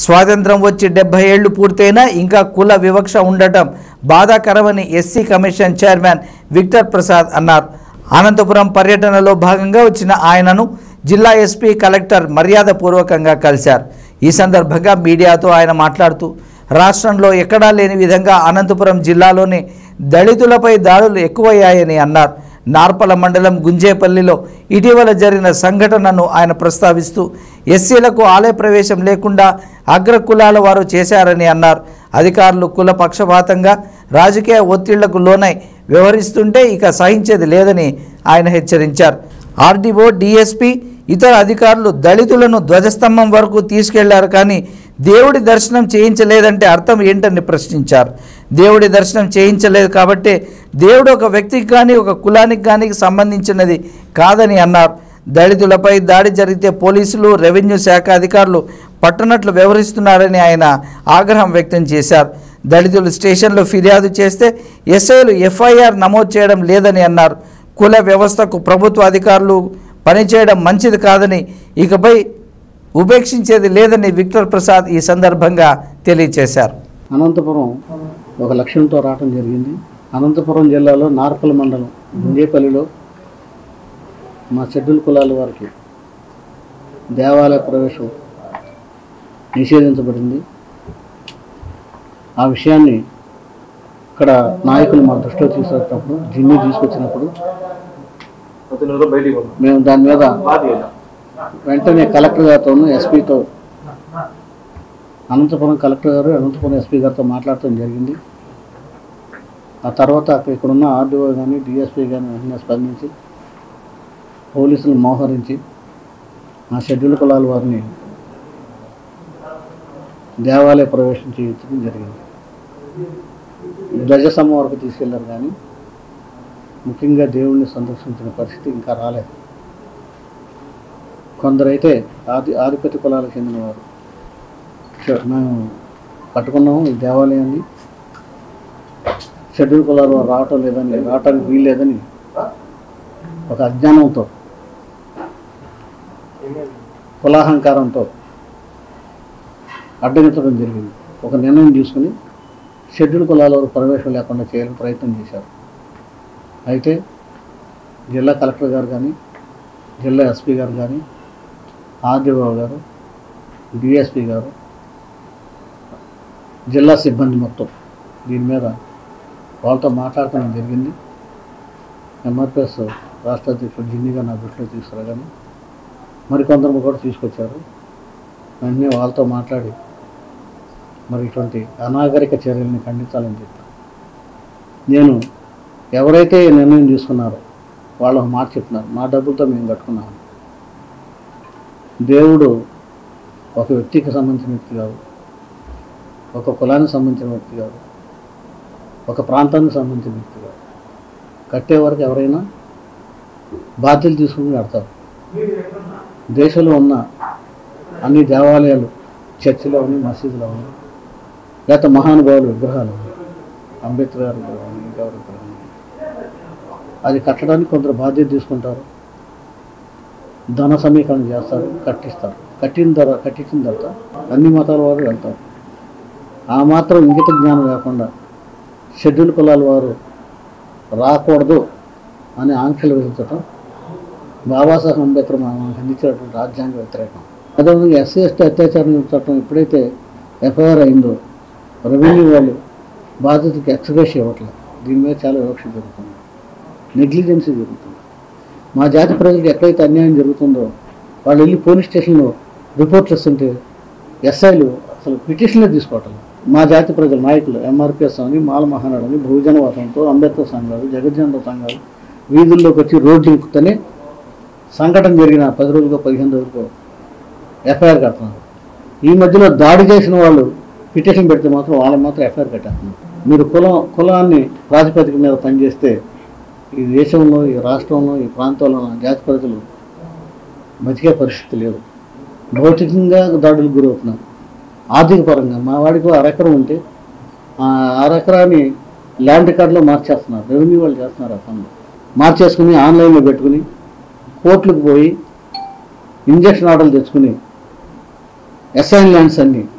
స్వాతంత్రం వచ్చి డెబ్బై ఏళ్లు పూర్తయినా ఇంకా కుల వివక్ష ఉండటం బాధాకరమని SC commission chairman Victor Prasad అన్నారు అనంతపురం పర్యటనలో భాగంగా వచ్చిన ఆయనను జిల్లా ఎస్పీ కలెక్టర్ మర్యాదపూర్వకంగా కలిశారు ఈ సందర్భంగా మీడియాతో ఆయన మాట్లాడుతూ రాష్ట్రంలో ఎక్కడా లేని విధంగా అనంతపురం జిల్లాలోని దళితులపై దాడులు ఎక్కువయ్యాయని అన్నారు నార్పల మండలం గుంజేపల్లిలో ఇటీవల జరిగిన సంఘటనను ఆయన ప్రస్తావిస్తూ ఎస్సీలకు ఆలయ ప్రవేశం లేకుండా అగ్ర కులాల వారు చేశారని అన్నారు అధికారులు కుల పక్షపాతంగా రాజకీయ ఒత్తిళ్లకు లోనై వ్యవహరిస్తుంటే ఇక సహించేది లేదని ఆయన హెచ్చరించారు ఆర్డీఓ డిఎస్పి ఇతర అధికారులు దళితులను ధ్వజస్తంభం వరకు తీసుకెళ్లారు కానీ దేవుడి దర్శనం చేయించలేదంటే అర్థం ఏంటని ప్రశ్నించారు దేవుడి దర్శనం చేయించలేదు కాబట్టి దేవుడు ఒక వ్యక్తికి కానీ ఒక కులానికి కానీ సంబంధించినది కాదని అన్నారు దళితులపై దాడి జరిగితే పోలీసులు రెవెన్యూ శాఖ అధికారులు పట్టనట్లు వ్యవహరిస్తున్నారని ఆయన ఆగ్రహం వ్యక్తం చేశారు దళితులు స్టేషన్లో ఫిర్యాదు చేస్తే ఎస్ఐలు ఎఫ్ఐఆర్ నమోదు చేయడం లేదని అన్నారు కుల వ్యవస్థకు ప్రభుత్వ అధికారులు పనిచేయడం మంచిది కాదని ఇకపై ఉపేక్షించేది లేదని విక్టర్ ప్రసాద్ ఈ సందర్భంగా తెలియజేశారు అనంతపురం ఒక లక్ష్యంతో రావడం జరిగింది అనంతపురం జిల్లాలో నార్పల్ మండలం గుంజేపల్లిలో మా షెడ్యూల్ కులాల వారికి దేవాలయ ప్రవేశం నిషేధించబడింది ఆ విషయాన్ని ఇక్కడ నాయకులు మా దృష్టిలో తీసుకొచ్చినప్పుడు జిమ్మి తీసుకొచ్చినప్పుడు మేము దాని మీద వెంటనే కలెక్టర్ గారితో ఎస్పీతో అనంతపురం కలెక్టర్ గారు అనంతపురం ఎస్పీ గారితో మాట్లాడటం జరిగింది ఆ తర్వాత అక్కడ ఇక్కడున్న ఆర్డీఓ కానీ డిఎస్పీ కానీ వెంటనే స్పందించి పోలీసులు మోహరించి ఆ షెడ్యూల్ కులాల వారిని దేవాలయ ప్రవేశం చేయించడం జరిగింది ధ్వజస్తంభం వరకు తీసుకెళ్లారు కానీ ముఖ్యంగా దేవుణ్ణి సందర్శించిన పరిస్థితి ఇంకా రాలేదు కొందరైతే ఆది ఆధిపత్య కులాలకు చెందినవారు ష- మేము కట్టుకున్నాము ఈ దేవాలయాన్ని షెడ్యూల్ కులాల వారు రావటం లేదని రావటానికి వీల్లేదని ఒక అజ్ఞానంతో కులాహంకారంతో అడ్డగించడం జరిగింది ఒక నిర్ణయం తీసుకుని షెడ్యూల్ కులాల వారు ప్రవేశం లేకుండా చేయాలని ప్రయత్నం చేశారు అయితే జిల్లా కలెక్టర్ గారు కానీ జిల్లా ఎస్పీ గారు కానీ ఆర్డీఓ గారు డిఎస్పి గారు జిల్లా సిబ్బంది మొత్తం దీని మీద వాళ్ళతో మాట్లాడటం జరిగింది ఎంఆర్పిఎస్ రాష్ట్ర అధ్యక్షుడు జిన్నిగా నా దృష్టిలో తీసుకురాగానే మరికొందరు కూడా తీసుకొచ్చారు వెంటనే వాళ్ళతో మాట్లాడి మరి ఇటువంటి అనాగరిక చర్యల్ని ఖండించాలని చెప్పారు నేను ఎవరైతే ఈ నిర్ణయం తీసుకున్నారో వాళ్ళు ఒక మాట చెప్తున్నారు మా డబ్బులతో మేము కట్టుకున్నాము దేవుడు ఒక వ్యక్తికి సంబంధించిన వ్యక్తి కాదు ఒక కులానికి సంబంధించిన వ్యక్తి కాదు ఒక ప్రాంతానికి సంబంధించిన వ్యక్తి కాదు కట్టే వరకు ఎవరైనా బాధ్యతలు తీసుకుని కడతారు దేశంలో ఉన్న అన్ని దేవాలయాలు చర్చిలో ఉన్నాయి మసీదులో ఉన్నాయి లేకపోతే మహానుభావులు విగ్రహాలు ఉన్నాయి అంబేద్కర్ గారి విగ్రహం ఉంది, ఇంకెవరి విగ్రహం ఉంది. అది కట్టడానికి కొందరు బాధ్యత తీసుకుంటారు ధన సమీకరణ చేస్తారు కట్టిస్తారు కట్టిన తర్వాత కట్టించిన తర్వాత అన్ని మతాల వారు వెళ్తారు ఆ మాత్రం ఇంగిత జ్ఞానం లేకుండా షెడ్యూల్ కులాల వారు రాకూడదు అని ఆంక్షలు విధించటం బాబాసాహెబ్ అంబేద్కర్ మనకు అందించినటువంటి రాజ్యాంగ వ్యతిరేకం అదేవిధంగా ఎస్సీ ఎస్టీ అత్యాచారం చట్టం ఎప్పుడైతే ఎఫ్ఐఆర్ అయిందో రెవెన్యూ వాళ్ళు బాధితుడికి ఎక్స్గ్రేస్ ఇవ్వట్లేదు దీని మీద చాలా వివక్ష జరుగుతుంది నెగ్లిజెన్సీ జరుగుతుంది మా జాతి ప్రజలకు ఎక్కడైతే అన్యాయం జరుగుతుందో వాళ్ళు వెళ్ళి పోలీస్ స్టేషన్లో రిపోర్ట్లు ఇస్తుంటే ఎస్ఐలు అసలు పిటిషన్లే తీసుకోవటం లేదు. మా జాతి ప్రజల నాయకులు ఎంఆర్పిఎస్ అని మాల మహానాడు అని బహుజన వాదంతో అంబేద్కర్ సంఘాలు జగజ్జనరావు సంఘాలు వీధుల్లోకి వచ్చి రోడ్లు ఎక్కుతూనే సంఘటన జరిగిన పది రోజులకో పదిహేను రోజులకో ఎఫ్ఐఆర్ కడుతున్నారు ఈ మధ్యలో దాడి చేసిన వాళ్ళు పిటిషన్ పెడితే మాత్రం వాళ్ళని మాత్రం ఎఫ్ఐఆర్ కట్టేస్తున్నారు మీరు కులం కులాన్ని ప్రాతిపదిక మీద పనిచేస్తే ఈ దేశంలో ఈ రాష్ట్రంలో ఈ ప్రాంతంలో ఉన్న జాతి ప్రజలు బతికే పరిస్థితి లేదు భౌతికంగా దాడులకు గురవుతున్నారు ఆర్థిక పరంగా మా వాడికి అరెకరం ఉంటే ఆ అరెకరాన్ని ల్యాండ్ రికార్డులో మార్చేస్తున్నారు రెవెన్యూ వాళ్ళు చేస్తున్నారు ఆ పనులు మార్చేసుకుని ఆన్లైన్లో పెట్టుకుని కోర్టులకు పోయి ఇంజక్షన్ ఆర్డర్లు తెచ్చుకుని ఎస్ఐన్ ల్యాండ్స్ అన్ని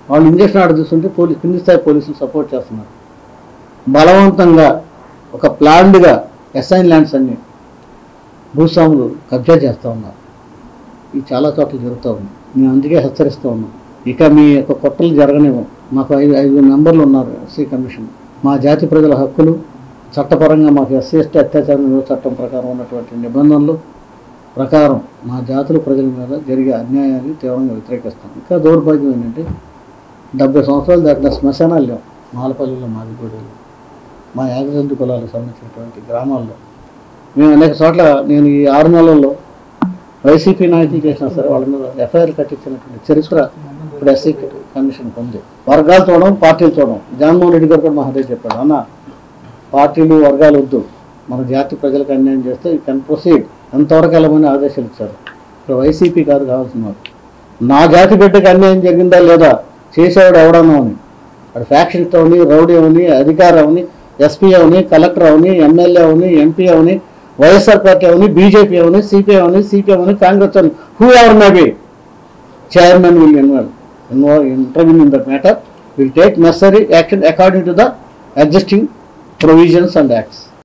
వాళ్ళు ఇంజక్షన్ ఆర్డర్ తీసుకుంటే పోలీస్ కింది స్థాయి పోలీసులు సపోర్ట్ చేస్తున్నారు బలవంతంగా ఒక ప్లాన్డ్గా ఎస్ఐన్ ల్యాండ్స్ అన్ని భూస్వాములు కబ్జా చేస్తూ ఉన్నారు ఇది చాలా చోట్ల జరుగుతూ ఉంది మేము అందుకే హెచ్చరిస్తూ ఉన్నాం ఇక మీ యొక్క కొట్టలు జరగనివ్వం మాకు ఐదు ఐదు మెంబర్లు ఉన్నారు ఎస్సీ కమిషన్ మా జాతి ప్రజల హక్కులు చట్టపరంగా మాకు ఎస్సీ ఎస్టీ అత్యాచార నిరోధక చట్టం ప్రకారం ఉన్నటువంటి నిబంధనలు ప్రకారం మా జాతుల ప్రజల మీద జరిగే అన్యాయాన్ని తీవ్రంగా వ్యతిరేకిస్తాం ఇంకా దౌర్భాగ్యం ఏంటంటే డెబ్బై సంవత్సరాలు దాటిన శ్మశానాలు లేవు మాలపల్లిలో మాదిగూడెలు మా యాగజంతు కులాలకు సంబంధించినటువంటి గ్రామాల్లో మేము అనేక చోట్ల నేను ఈ ఆరు నెలల్లో వైసీపీ నాయకులు చేసినా సరే వాళ్ళ మీద ఎఫ్ఐఆర్ కట్టించినటువంటి చరిత్ర ఇప్పుడు ఎస్సీ కమిషన్కి ఉంది వర్గాలు చూడడం పార్టీలు చూడడం జగన్మోహన్ రెడ్డి గారు కూడా మా అదే చెప్పాడు అన్న పార్టీలు వర్గాలు వద్దు మన జాతి ప్రజలకు అన్యాయం చేస్తే ఈ కెన్ ప్రొసీడ్ ఎంతవరకు వెళ్ళమని ఆదేశాలు ఇచ్చారు ఇప్పుడు వైసీపీ కాదు కావాల్సిన వారు నా జాతి బిడ్డకి అన్యాయం జరిగిందా లేదా చేసేవాడు ఎవడన్నా అని వాడు ఫ్యాక్షన్తో అవని రౌడీ అవని అధికారి అవని ఎస్పీ అవని కలెక్టర్ అవని ఎమ్మెల్యే అవని ఎంపీ అవని వైఎస్ఆర్ పార్టీ అవని బీజేపీ అవని సిపిఐ అవని సిపిఎం అవని కాంగ్రెస్ అవని whoever maybe chairman will involve involve interview in that matter will take necessary action according to the adjusting provisions and acts